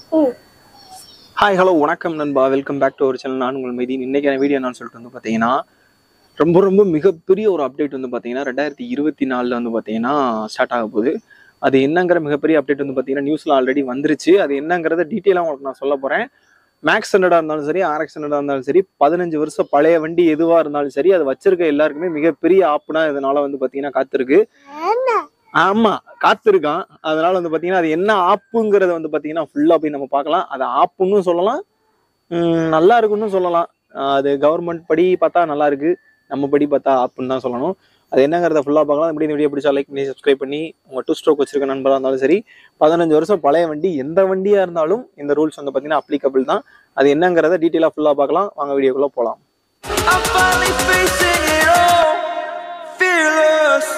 Hi hello வணக்கம் நண்பா welcome back to ஒரு சேனல் நான் உங்கள் மைதீன் இன்னைக்கான வீடியோ என்னன்னு சொல்லிட்டு வந்து பார்த்தீங்கன்னா ரொம்ப ரொம்ப மிகப்பெரிய ஒரு அப்டேட் வந்து பார்த்தீங்கன்னா ரெண்டாயிரத்தி இருபத்தி நாலில் வந்து பார்த்தீங்கன்னா ஸ்டார்ட் ஆக போகுது அது என்னங்கிற மிகப்பெரிய அப்டேட் வந்து பார்த்தீங்கன்னா நியூஸில் ஆல்ரெடி வந்துருச்சு அது என்னங்கிறத டீட்டெயிலாக உங்களுக்கு நான் சொல்ல போகிறேன் மேக்ஸ் ஹண்ட்ரடாக இருந்தாலும் சரி ஆர்எக்ஸ் ஹண்ட்ரடாக இருந்தாலும் சரி பதினஞ்சு வருஷம் பழைய வண்டி எதுவாக இருந்தாலும் சரி அது வச்சிருக்க எல்லாருக்குமே மிகப்பெரிய ஆப்புனா இதனால வந்து பார்த்தீங்கன்னா காத்திருக்கு ஆமா காத்திருக்கான் அதனால வந்து பாத்தீங்கன்னா அது என்ன ஆப்புங்கிறத வந்து பாத்தீங்கன்னா ஃபுல்லா போய் நம்ம பார்க்கலாம் அது ஆப்புன்னு சொல்லலாம் உம் நல்லா இருக்குன்னு சொல்லலாம் ஆஹ் அது கவர்மெண்ட் படி பார்த்தா நல்லா இருக்கு நம்ம படி பார்த்தா ஆப்புன்னு தான் சொல்லணும் அது என்னங்கிறத ஃபுல்லா பார்க்கலாம் இப்படி இந்த வீடியோ பிடிச்சா லைக் பண்ணி சப்ஸ்கிரைப் பண்ணி உங்க டூ ஸ்ட்ரோக் வச்சிருக்க நண்பராக இருந்தாலும் சரி பதினஞ்சு வருஷம் பழைய வண்டி எந்த வண்டியா இருந்தாலும் இந்த ரூல்ஸ் வந்து பாத்தீங்கன்னா அப்ளிகபிள் தான் அது என்னங்கிறத டீட்டெயிலாக ஃபுல்லா பார்க்கலாம் வாங்க வீடியோக்குள்ள போகலாம் I'm finally facing it all, fearless.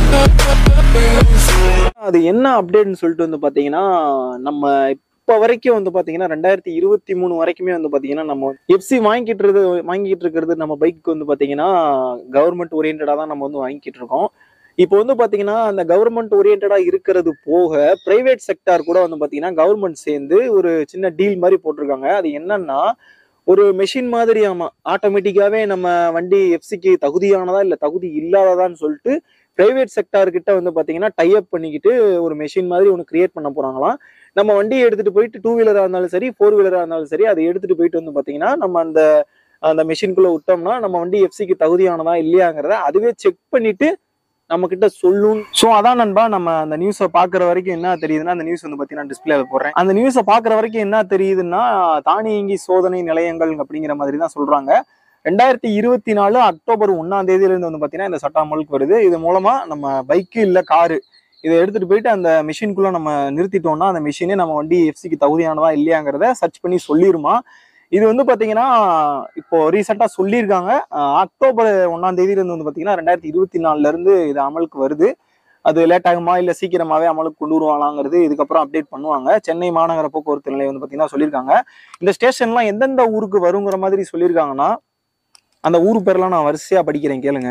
அது என்ன அப்டேட்னு சொல்லிட்டு வந்து பாத்தீங்கன்னா நம்ம இப்போ வரைக்கும் வந்து பாத்தீங்கன்னா ரெண்டாயிரத்தி இருபத்தி மூணு வரைக்குமே வந்து பாத்தீங்கன்னா நம்ம எஃப்சி வாங்கிட்டு இருக்கு வாங்கிட்டு இருக்கிறது நம்ம பைக்கு வந்து பாத்தீங்கன்னா கவர்மெண்ட் ஓரியன்டா தான் நம்ம வந்து வாங்கிட்டு இருக்கோம் இப்போ வந்து பாத்தீங்கன்னா அந்த கவர்மெண்ட் ஓரியன்டா இருக்கிறது போக பிரைவேட் செக்டார் கூட வந்து பாத்தீங்கன்னா கவர்மெண்ட் சேர்ந்து ஒரு சின்ன டீல் மாதிரி போட்டிருக்காங்க அது என்னன்னா ஒரு மெஷின் மாதிரி ஆமா ஆட்டோமேட்டிக்காவே நம்ம வண்டி எஃப்சிக்கு தகுதியானதா இல்ல தகுதி இல்லாததான்னு சொல்லிட்டு பிரைவேட் செக்டார் கிட்ட வந்து பாத்தீங்கன்னா டைப் பண்ணிக்கிட்டு ஒரு மெஷின் மாதிரி ஒன்று கிரியேட் பண்ண போறாங்களாம் நம்ம வண்டியை எடுத்துட்டு போயிட்டு டூ வீலரா இருந்தாலும் சரி ஃபோர் வீலரா இருந்தாலும் சரி அதை எடுத்துட்டு போயிட்டு வந்து பாத்தீங்கன்னா நம்ம அந்த அந்த மெஷின்குள்ள விட்டோம்னா நம்ம வண்டி எஃப்சிக்கு தகுதியானதா இல்லையாங்கிறத அதுவே செக் பண்ணிட்டு நம்ம கிட்ட சொல்லும் ஸோ அதான் நண்பா நம்ம அந்த நியூஸை பாக்குற வரைக்கும் என்ன தெரியுதுன்னா அந்த நியூஸ் வந்து பாத்தீங்கன்னா டிஸ்பிளேல போடுறேன் அந்த நியூஸை பாக்குற வரைக்கும் என்ன தெரியுதுன்னா தானியங்கி சோதனை நிலையங்கள் அப்படிங்கிற மாதிரி தான் சொல்றாங்க ரெண்டாயிரத்தி இருபத்தி நாலு அக்டோபர் ஒன்னாம் தேதியில இருந்து வந்து பாத்தீங்கன்னா இந்த சட்டம் அமலுக்கு வருது இது மூலமா நம்ம பைக்கு இல்ல காரு இதை எடுத்துட்டு போயிட்டு அந்த மிஷின்குள்ள நம்ம நிறுத்திட்டோம்னா அந்த மிஷினே நம்ம வண்டி எஃப்சிக்கு தகுதியானதா இல்லையாங்கிறத சர்ச் பண்ணி சொல்லிருமா இது வந்து பாத்தீங்கன்னா இப்போ ரீசெண்டா சொல்லியிருக்காங்க அஹ் அக்டோபர் ஒன்னாம் தேதியில இருந்து வந்து பாத்தீங்கன்னா ரெண்டாயிரத்தி இருபத்தி நாலுல இருந்து இது அமலுக்கு வருது அது லேட் ஆகுமா இல்ல சீக்கிரமாவே அமலுக்கு கொண்டு வருவாங்களாங்கிறது இதுக்கப்புறம் அப்டேட் பண்ணுவாங்க சென்னை மாநகர போக்குவரத்து நிலையம் வந்து பாத்தீங்கன்னா சொல்லியிருக்காங்க இந்த ஸ்டேஷன்லாம் எந்தெந்த ஊருக்கு வருங்கிற மாதிரி சொல்லியிருக்காங்கன்னா அந்த ஊர் பேர்லாம் நான் வரிசையா படிக்கிறேன் கேளுங்க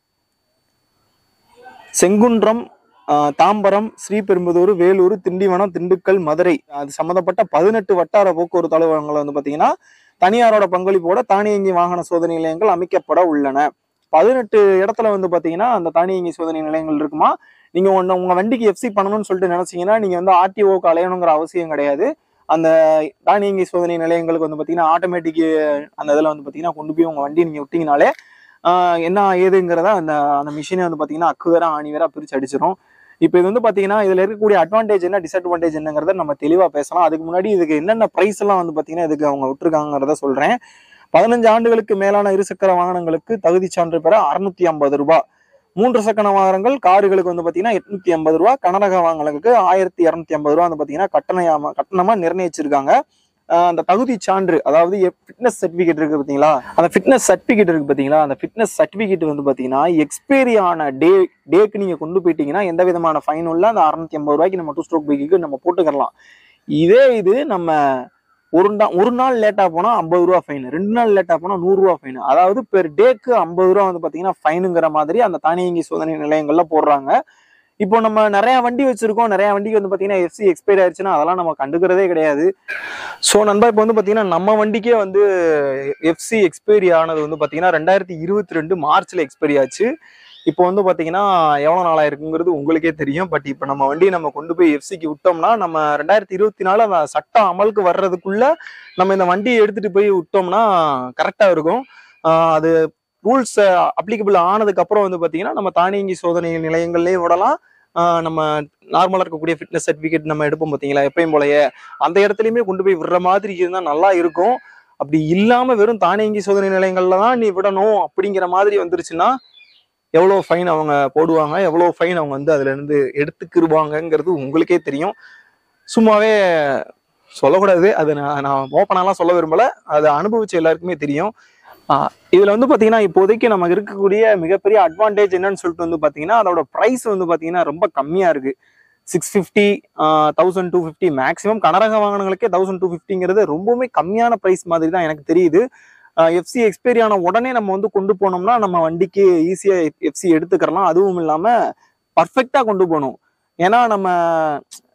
செங்குன்றம் ஆஹ், தாம்பரம் ஸ்ரீபெரும்புதூர் வேலூர் திண்டிவனம் திண்டுக்கல் மதுரை அது சம்மந்தப்பட்ட பதினெட்டு வட்டார போக்குவரத்து அலுவலகங்கள் வந்து பாத்தீங்கன்னா தனியாரோட பங்களிப்போட தானியங்கி வாகன சோதனை நிலையங்கள் அமைக்கப்பட உள்ளன பதினெட்டு இடத்துல வந்து பாத்தீங்கன்னா அந்த தானியங்கி சோதனை நிலையங்கள் இருக்குமா நீங்க ஒண்ணு உங்க வண்டிக்கு எஃப்சி பண்ணணும்னு சொல்லிட்டு நினைச்சீங்கன்னா நீங்க வந்து ஆர்டிஓக்கு அலையணுங்கிற அவசியம் கிடையாது அந்த தானியங்கி சோதனை நிலையங்களுக்கு வந்து பாத்தீங்கன்னா ஆட்டோமேட்டிக் அந்த இதில் வந்து பாத்தீங்கன்னா கொண்டு போய் உங்க வண்டி நீங்க விட்டீங்கனாலே ஆஹ் என்ன ஏதுங்கிறத அந்த அந்த மிஷினை வந்து பாத்தீங்கன்னா அக்கு வேற ஆணி வேற பிரிச்சு அடிச்சிடும் இப்போ இது வந்து பாத்தீங்கன்னா இதுல இருக்கக்கூடிய அட்வான்டேஜ் என்ன டிஸ்அட்வான்டேஜ் என்னங்கிறத நம்ம தெளிவா பேசலாம் அதுக்கு முன்னாடி இதுக்கு என்னென்ன பிரைஸ் எல்லாம் வந்து பாத்தீங்கன்னா இதுக்கு அவங்க விட்டுருக்காங்கிறத சொல்றேன் பதினஞ்சு ஆண்டுகளுக்கு மேலான இருசக்கர வாகனங்களுக்கு தகுதி சான்று பெற அறுநூத்தி ஐம்பது ரூபாய் மூன்று சக்கர வாகனங்கள் காருகளுக்கு வந்து பாத்தீங்கன்னா எட்நூத்தி ஐம்பது ரூபா கனரக வாகனங்களுக்கு ஆயிரத்தி இரநூத்தி ஐம்பது ரூபா வந்து பாத்தீங்கன்னா கட்டணமா கட்டணமா நிர்ணயிச்சிருக்காங்க ஆஹ் அந்த தகுதி சான்று அதாவது ஃபிட்னஸ் சர்டிபிகேட் இருக்கு பாத்தீங்களா அந்த ஃபிட்னஸ் சர்டிபிகேட் இருக்கு பாத்தீங்களா அந்த ஃபிட்னஸ் சர்டிபிகேட் வந்து பாத்தீங்கன்னா எக்ஸ்பைரி ஆன டே டேக்கு நீங்க கொண்டு போயிட்டீங்கன்னா எந்த விதமான ஃபைனும் இல்லை அந்த அறுநூத்தி ஐம்பது ரூபாய்க்கு நம்ம டூ ஸ்ட்ரோக் பைக்கு நம்ம போட்டுக்கலாம் இதே இது நம்ம ஒரு நா ஒரு நாள் லேட்டா போனா ஐம்பது ரூபா ஃபைன் ரெண்டு நாள் லேட்டா போனா நூறு ரூபா ஃபைன் அதாவது பெர் டேக்கு ஐம்பது ரூபா வந்து பாத்தீங்கன்னா ஃபைனுங்கிற மாதிரி அந்த தானியங்கி சோதனை நிலையங்கள்ல போடுறாங்க இப்போ நம்ம நிறைய வண்டி வச்சிருக்கோம் நிறைய வண்டிக்கு வந்து பாத்தீங்கன்னா எஃப்சி எக்ஸ்பைரி ஆயிடுச்சுன்னா அதெல்லாம் நம்ம கண்டுக்கிறதே கிடையாது ஸோ நண்பா இப்போ வந்து பாத்தீங்கன்னா நம்ம வண்டிக்கே வந்து எஃப்சி எக்ஸ்பைரி ஆனது வந்து பாத்தீங்கன்னா ரெண்டாயிரத்தி இருபத்தி ரெண்டு மார்ச்ல எக்ஸ்பைரி ஆச்சு இப்போ வந்து பாத்தீங்கன்னா எவ்வளவு நாளா இருக்குங்கிறது உங்களுக்கே தெரியும் பட் இப்போ நம்ம வண்டியை நம்ம கொண்டு போய் எஃப்சிக்கு விட்டோம்னா நம்ம ரெண்டாயிரத்தி இருபத்தி நாலு அந்த சட்டம் அமலுக்கு வர்றதுக்குள்ள நம்ம இந்த வண்டியை எடுத்துட்டு போய் விட்டோம்னா கரெக்டா இருக்கும் ஆஹ் அது ரூல்ஸ் அப்ளிகபிள் ஆனதுக்கு அப்புறம் வந்து பாத்தீங்கன்னா நம்ம தானியங்கி சோதனை நிலையங்கள்லயே விடலாம் ஆஹ் நம்ம நார்மலா இருக்கக்கூடிய ஃபிட்னஸ் சர்டிபிகேட் நம்ம எடுப்போம் பாத்தீங்களா எப்பயும் போலயே அந்த இடத்துலயுமே கொண்டு போய் விடுற மாதிரி இருந்தா நல்லா இருக்கும் அப்படி இல்லாம வெறும் தானியங்கி சோதனை நிலையங்கள்ல தான் நீ விடணும் அப்படிங்கிற மாதிரி வந்துருச்சுன்னா எவ்வளோ ஃபைன் அவங்க போடுவாங்க எவ்வளோ ஃபைன் அவங்க வந்து அதுல இருந்து எடுத்துக்கிருவாங்கங்கிறது உங்களுக்கே தெரியும் சும்மாவே சொல்லக்கூடாது அது நான் நான் ஓப்பனாலாம் சொல்ல விரும்பல அதை அனுபவிச்ச எல்லாருக்குமே தெரியும் ஆஹ் இதுல வந்து பாத்தீங்கன்னா இப்போதைக்கு நமக்கு இருக்கக்கூடிய மிகப்பெரிய அட்வான்டேஜ் என்னன்னு சொல்லிட்டு வந்து பாத்தீங்கன்னா அதோட பிரைஸ் வந்து பாத்தீங்கன்னா ரொம்ப கம்மியா இருக்கு six fifty thousand two fifty maximum கனரக வாகனங்களுக்கே தௌசண்ட் டூ ஃபிஃப்டிங்கிறது ரொம்பவுமே கம்மியான ப்ரைஸ் மாதிரி தான் எனக்கு தெரியுது எஃப்சி எக்ஸ்பைரி ஆன உடனே நம்ம வந்து கொண்டு போனோம்னா நம்ம வண்டிக்கு ஈஸியாக எஃப்சி எடுத்துக்கிறலாம் அதுவும் இல்லாமல் பர்ஃபெக்டாக கொண்டு போகணும் ஏன்னா நம்ம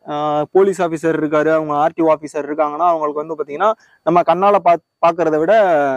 போலீஸ் ஆஃபீஸர் இருக்காரு அவங்க ஆர்டிஓ ஆஃபீஸர் இருக்காங்கன்னா அவங்களுக்கு வந்து பார்த்தீங்கன்னா நம்ம கண்ணால பா பார்க்கறத விட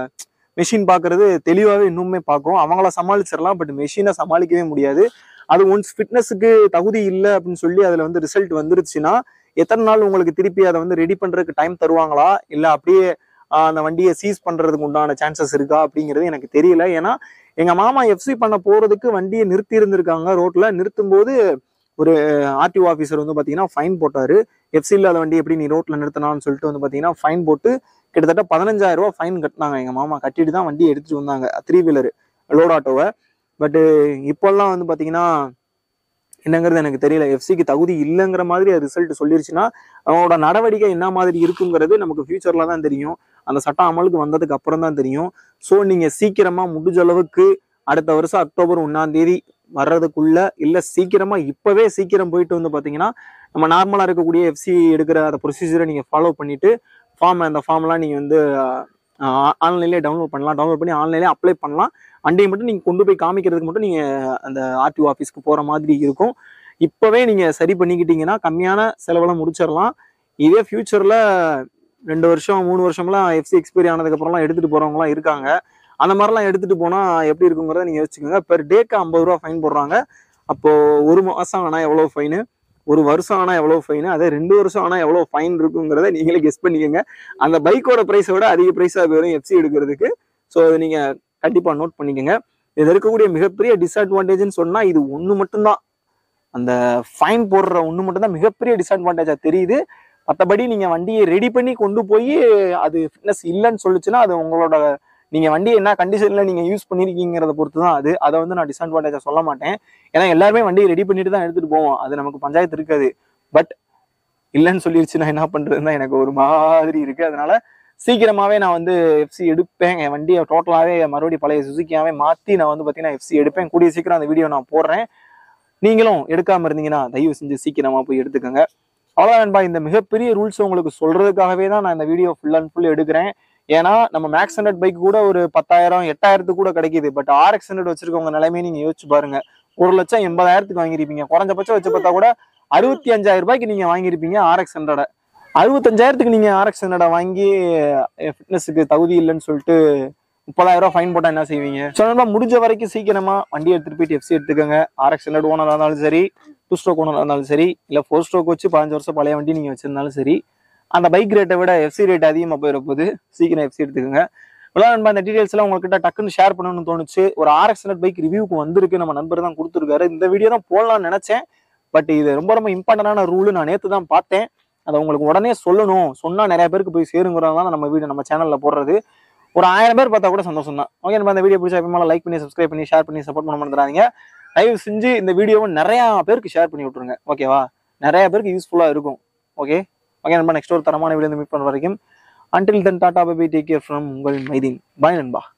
மெஷின் பார்க்கறது தெளிவாகவே இன்னுமே பார்க்கும் அவங்கள சமாளிச்சிடலாம் பட் மெஷினை சமாளிக்கவே முடியாது அது ஒன்ஸ் ஃபிட்னஸுக்கு தகுதி இல்லை அப்படின்னு சொல்லி அதில் வந்து ரிசல்ட் வந்துருச்சுன்னா எத்தனை நாள் உங்களுக்கு திருப்பி அதை வந்து ரெடி பண்ணுறதுக்கு டைம் தருவாங்களா இல்லை அப்படியே ஆஹ், அந்த வண்டியை சீஸ் பண்ணுறதுக்கு உண்டான சான்சஸ் இருக்கா அப்படிங்கிறது எனக்கு தெரியல ஏன்னா எங்கள் மாமா எஃப்சி பண்ண போகிறதுக்கு வண்டியை நிறுத்தி இருந்திருக்காங்க ரோட்டில் நிறுத்தும் போது ஒரு ஆர்டிஓ ஆஃபீஸர் வந்து பார்த்தீங்கன்னா ஃபைன் போட்டாரு எஃப்சி இல்லாத வண்டி எப்படி நீ ரோட்டில் நிறுத்தினான்னு சொல்லிட்டு வந்து பார்த்தீங்கன்னா ஃபைன் போட்டு கிட்டத்தட்ட பதினஞ்சாயிரம் ரூபாய் ஃபைன் கட்டினாங்க எங்கள் மாமா கட்டிட்டு தான் வண்டியை எடுத்துட்டு வந்தாங்க த்ரீ வீலர் லோட் ஆட்டோவை பட்டு இப்போல்லாம் வந்து பார்த்தீங்கன்னா என்னங்கிறது எனக்கு தெரியல எஃப்சிக்கு தகுதி இல்லைங்கிற மாதிரி ரிசல்ட் சொல்லிருச்சுன்னா அவங்களோட நடவடிக்கை என்ன மாதிரி இருக்குங்கிறது நமக்கு ஃபியூச்சர்ல தான் தெரியும் அந்த சட்டம் அமலுக்கு வந்ததுக்கு அப்புறம் தான் தெரியும் ஸோ நீங்க சீக்கிரமா முடிஞ்ச அளவுக்கு அடுத்த வருஷம் அக்டோபர் ஒன்னாம் தேதி வர்றதுக்குள்ள இல்ல சீக்கிரமா இப்பவே சீக்கிரம் போயிட்டு வந்து பாத்தீங்கன்னா நம்ம நார்மலா இருக்கக்கூடிய எஃப்சி எடுக்கிற அந்த ப்ரொசீஜரை நீங்க ஃபாலோ பண்ணிட்டு ஃபார்ம் அந்த ஃபார்ம்லாம் நீங்க வந்து ஆன்லைன்லேயே டவுன்லோட் பண்ணலாம் டவுன்லோட் பண்ணி ஆன்லைன்லேயே அப்ளை பண்ணலாம் வண்டியை மட்டும் நீங்க கொண்டு போய் காமிக்கிறதுக்கு மட்டும் நீங்க அந்த ஆர்டிஓ ஆஃபீஸ்க்கு போற மாதிரி இருக்கும் இப்பவே நீங்க சரி பண்ணிக்கிட்டீங்கன்னா கம்மியான செலவுல முடிச்சிடலாம் இதே ஃபியூச்சர்ல ரெண்டு வருஷம் மூணு வருஷம்லாம் எஃப்சி எக்ஸ்பைரி ஆனதுக்கு அப்புறம்லாம் எடுத்துட்டு போறவங்கலாம் இருக்காங்க அந்த மாதிரிலாம் எடுத்துட்டு போனா எப்படி இருக்குங்கிறத நீங்க யோசிச்சுக்கோங்க பெர் டேக்கு ஐம்பது ரூபா ஃபைன் போடுறாங்க அப்போ ஒரு மாசம் ஆனா எவ்வளவு ஃபைனு ஒரு வருஷம் ஆனா எவ்வளவு ஃபைனு அதே ரெண்டு வருஷம் ஆனா எவ்வளவு ஃபைன் இருக்குங்கிறத நீங்களே கெஸ் பண்ணிக்கோங்க அந்த பைக்கோட ப்ரைஸை விட அதிக ப்ரைஸாக வரும் எஃப்சி எடுக்கிறதுக்கு ஸோ அதை நீங்க கண்டிப்பா நோட் பண்ணிக்கோங்க இது இருக்கக்கூடிய மிகப்பெரிய டிஸ்அட்வான்டேஜ்னு சொன்னா இது ஒண்ணு மட்டும்தான் அந்த ஃபைன் போடுற ஒண்ணு மட்டும்தான் மிகப்பெரிய டிஸ்அட்வான்டேஜா தெரியுது மற்றபடி நீங்க வண்டியை ரெடி பண்ணி கொண்டு போய் அது ஃபிட்னஸ் இல்லைன்னு சொல்லுச்சுன்னா அது உங்களோட நீங்க வண்டியை என்ன கண்டிஷன்ல நீங்க யூஸ் பண்ணிருக்கீங்கிறத பொறுத்து தான் அது அதை வந்து நான் டிஸ்அட்வான்டேஜா சொல்ல மாட்டேன் ஏன்னா எல்லாருமே வண்டியை ரெடி பண்ணிட்டு தான் எடுத்துட்டு போவோம் அது நமக்கு பஞ்சாயத்து இருக்காது பட் இல்லைன்னு சொல்லிருச்சுன்னா என்ன பண்றதுன்னு தான் எனக்கு ஒரு மாதிரி இருக்கு அதனால சீக்கிரமாவே நான் வந்து எஃப்சி எடுப்பேன் என் வண்டியை டோட்டலாவே மறுபடியும் பழைய சுசுக்கியாவே மாத்தி நான் வந்து பாத்தீங்கன்னா எஃப்சி எடுப்பேன் கூடிய சீக்கிரம் அந்த வீடியோ நான் போடுறேன் நீங்களும் எடுக்காம இருந்தீங்கன்னா தயவு செஞ்சு சீக்கிரமா போய் எடுத்துக்கோங்க அவ்வளோதான் நண்பா இந்த மிகப்பெரிய ரூல்ஸ் உங்களுக்கு சொல்றதுக்காகவே தான் நான் இந்த வீடியோ ஃபுல் அண்ட் ஃபுல் எடுக்கிறேன் ஏன்னா நம்ம மேக்ஸ் ஹண்ட்ரட் பைக் கூட ஒரு பத்தாயிரம் எட்டாயிரத்துக்கு கூட கிடைக்குது பட் ஆர்எக்ஸ் ஹண்ட்ரட் வச்சிருக்கவங்க நிலைமையை நீங்க யோசிச்சு பாருங்க ஒரு லட்சம் எண்பதாயிரத்துக்கு வாங்கியிருப்பீங்க குறைஞ்சபட்சம் வச்சு பார்த்தா கூட அறுபத்தி அஞ்சாயிரம் ரூபாய்க்கு நீங்க வாங்கியிருப்பீங்க ஆர்எக்ஸ் ஹண்ட்ரட அறுபத்தஞ்சாயிரத்துக்கு நீங்க ஆர்எக்ஸ் ஹண்ட்ரட வாங்கி ஃபிட்னஸுக்கு தகுதி இல்லைன்னு சொல்லிட்டு முப்பதாயிரம் ரூபாய் ஃபைன் போட்டா என்ன செய்வீங்க சொன்னா முடிஞ்ச வரைக்கும் சீக்கிரமா வண்டி எடுத்துட்டு போயிட்டு எஃப்சி எடுத்துக்கோங்க ஆர்எக்ஸ் ஹண்ட்ரட் ஓனரா இருந்தாலும் சரி டூ ஸ்ட்ரோக் ஓனரா இருந்தாலும் சரி இல்ல ஃபோர் ஸ்ட்ரோக் வச்சு பதினஞ்சு வருஷம் பழைய வண்டி நீங்க வச்சிருந்தாலும் சரி அந்த பைக் ரேட்டை விட எஃப்சி ரேட் அதிகமாக போயிட போகுது சீக்கிரம் எஃப்சி எடுத்துக்கோங்க இவ்வளோ நண்பா இந்த டீடைல்ஸ் எல்லாம் உங்ககிட்ட டக்குன்னு ஷேர் பண்ணணும்னு தோணுச்சு ஒரு ஆர்எக்ஸ் ஹண்ட்ரட் பைக் ரிவ்யூக்கு வந்திருக்கு நம்ம நண்பர் தான் கொடுத்துருக்காரு இந்த வீடியோ தான் போடலாம்னு நினைச்சேன் பட் இது ரொம்ப ரொம்ப இம்பார்ட்டன்டான ரூல் நான் நேற்று தான் பார்த்தேன் அதை உங்களுக்கு உடனே சொல்லணும் சொன்னா நிறைய பேருக்கு போய் சேருங்கிறதா தான் நம்ம வீடியோ நம்ம சேனல்ல போடுறது ஒரு ஆயிரம் பேர் பார்த்தா கூட சந்தோஷம் தான் ஓகே நம்ம இந்த வீடியோ பிடிச்சா எப்பயுமே லைக் பண்ணி சப்ஸ்கிரைப் பண்ணி ஷேர் பண்ணி சப்போர்ட் பண்ண மறந்துடாதீங்க தயவு செஞ்சு இந்த வீடியோவை நிறைய பேருக்கு ஷேர் பண்ணி விட்டுருங்க ஓகேவா நிறைய பேருக்கு யூஸ்ஃபுல்லா இருக்கும் ஓகே ஓகே நண்பா நெக்ஸ்ட் ஒரு தரமான வீடியோ மீட் பண்ண வரைக்கும் until then tata bye take care from உங்கள் மைதீன் பாய் நண்பா